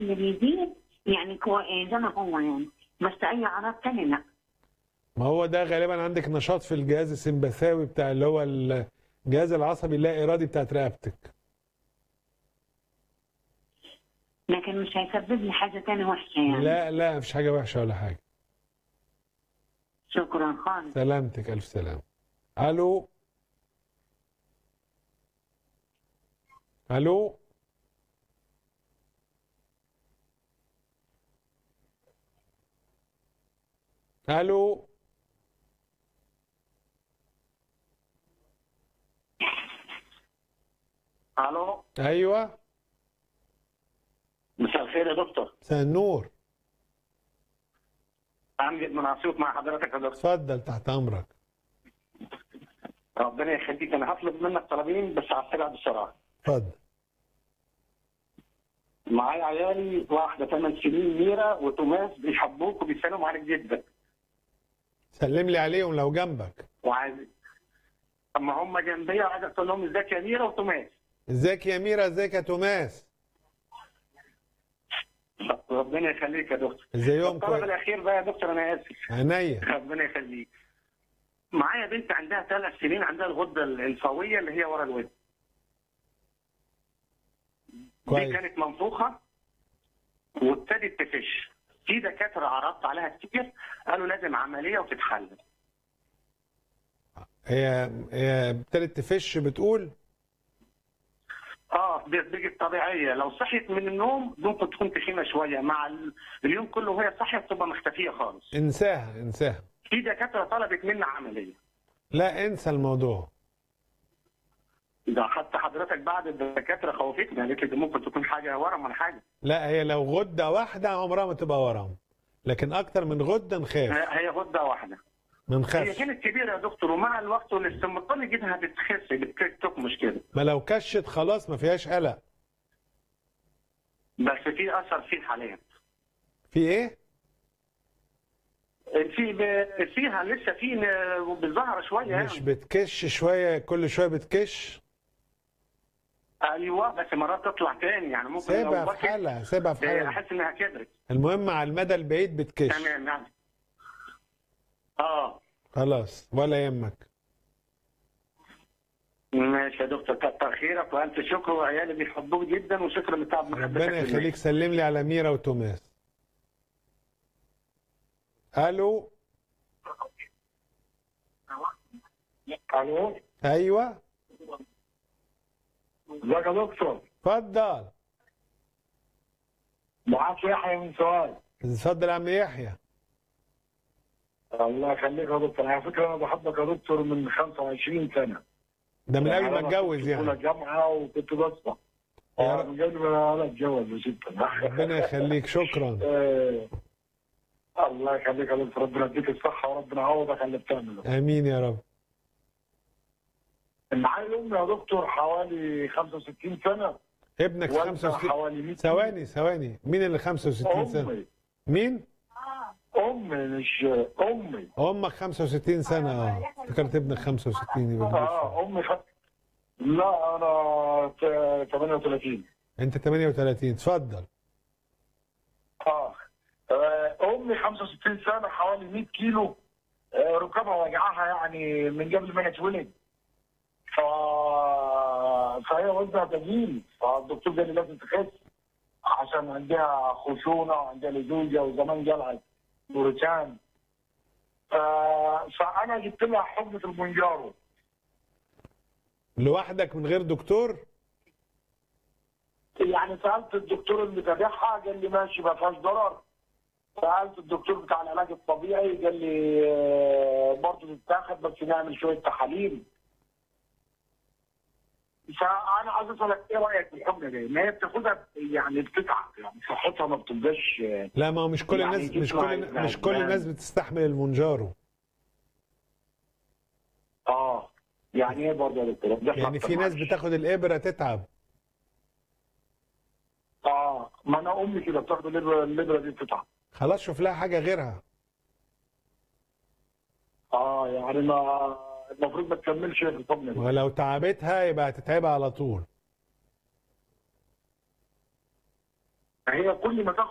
اللي بيزيد يعني كو... زي ما هو يعني بس اي اعراض تانية لا ما هو ده غالبا عندك نشاط في الجهاز السمبثاوي بتاع اللي هو الجهاز العصبي اللا ارادي بتاعت رقبتك لكن مش هيسبب لي حاجه تانية وحشه يعني لا لا مفيش حاجه وحشه ولا حاجه شكرا خالص سلامتك الف سلام الو الو الو الو ايوه مساء الخير يا دكتور مساء النور امجد من اسيوط مع حضرتك يا دكتور اتفضل تحت امرك ربنا يخليك انا هطلب منك طلبين بس على السريع بسرعه اتفضل معايا عيالي واحده 8 سنين ميرا وتوماس بيحبوك وبيسلموا عليك جدا سلم لي عليهم لو جنبك وعايز اما هم جنبي عايز اقول لهم ازيك يا ميرا وتوماس ازيك يا ميرا ازيك يا توماس ربنا يخليك يا دكتور ازيهم الطلب كويس الاخير بقى يا دكتور انا اسف عينيا ربنا يخليك معايا بنت عندها ثلاث سنين عندها الغده الانفويه اللي هي ورا الودن دي كويس كانت منفوخه وابتدت تفش في دكاتره عرضت عليها كتير قالوا لازم عمليه وتتحل هي هي ابتدت تفش بتقول اه دي بقت طبيعيه لو صحيت من النوم ممكن تكون تخينه شويه مع ال- اليوم كله وهي صاحيه بتبقى مختفيه خالص انساها انساها في دكاتره طلبت منا عمليه لا انسى الموضوع ده حتى حضرتك بعد الدكاتره خوفتني قالت لي دي ممكن تكون حاجه ورم ولا حاجه لا هي لو غده واحده عمرها ما تبقى ورم لكن اكتر من غده نخاف هي هي غده واحده ما هي نخافش كانت كبيره يا دكتور ومع الوقت والاستمرار جدها بتخس بتكمش كده ما لو كشت خلاص ما فيهاش قلق بس في اثر فيه حاليا في ايه في ب- فيها لسه في ن- بالظهر شويه مش يعني بتكش شويه كل شويه بتكش ايوه بس مرات تطلع تاني يعني ممكن سيبها لو في بكت حالها سيبها في آه، حالها احس انها كبرت المهم على المدى البعيد بتكش تمام يعني اه خلاص ولا يهمك ماشي يا دكتور كتر خيرك والف شكر وعيالي بيحبوك جدا وشكرا لتعب محبتك ربنا للناس. يخليك سلم لي على ميرا وتوماس الو الو ايوه ازيك يا دكتور اتفضل معاك يحيى من سؤال اتفضل يا عم يحيى الله يخليك يا دكتور على فكره انا بحبك يا دكتور من 25 سنه ده من قبل يعني ما أنا اتجوز كنت في أولى يعني جامعه وكنت بسمع يا آه، رب. من قبل ما انا اتجوز بستة ربنا يخليك شكرا آه، الله يخليك يا دكتور ربنا يديك الصحه وربنا يعوضك على اللي بتعمله امين يا رب معايا امي يا دكتور حوالي 65 سنه ابنك وزنها 65 حوالي 100 ثواني ثواني مين اللي 65 سنه امي مين امي مش امي امك 65 سنه اه افتكرت ابنك 65 يبقى كبير شوية. اه امي خ... لا انا ت- 38 انت 38 اتفضل اه آه، امي 65 سنه حوالي 100 كيلو آه، ركبها وجعها يعني من قبل ما انا اتولد ف فهي وزنها تقيل فالدكتور قال لي لازم تخس عشان عندها خشونه وعندها لزوجه وزمان جالها بروتان ف... فانا جبت لها حقنه المونجارو لوحدك من غير دكتور يعني سالت الدكتور اللي تابعها قال لي ماشي ما فيهاش ضرر سالت الدكتور بتاع العلاج الطبيعي قال لي آه، برضه تتاخد بس نعمل شويه تحاليل فانا عايز اسالك ايه رايك في الحقنه دي؟ ما هي بتاخدها يعني بتتعب يعني صحتها ما بتبقاش لا ما هو مش كل يعني الناس مش تطلع كل مش كل الزعلان. الناس بتستحمل المونجارو اه يعني ايه برضه يا دكتور؟ ده يعني في ناس معلش. بتاخد الابره تتعب اه ما انا امي كده بتاخد الليبره الليبره دي بتتعب خلاص شوف لها حاجه غيرها اه يعني ما المفروض ما تكملش في الحقنه دي ولو تعبتها يبقى هتتعبها على طول فهي كل ما تاخد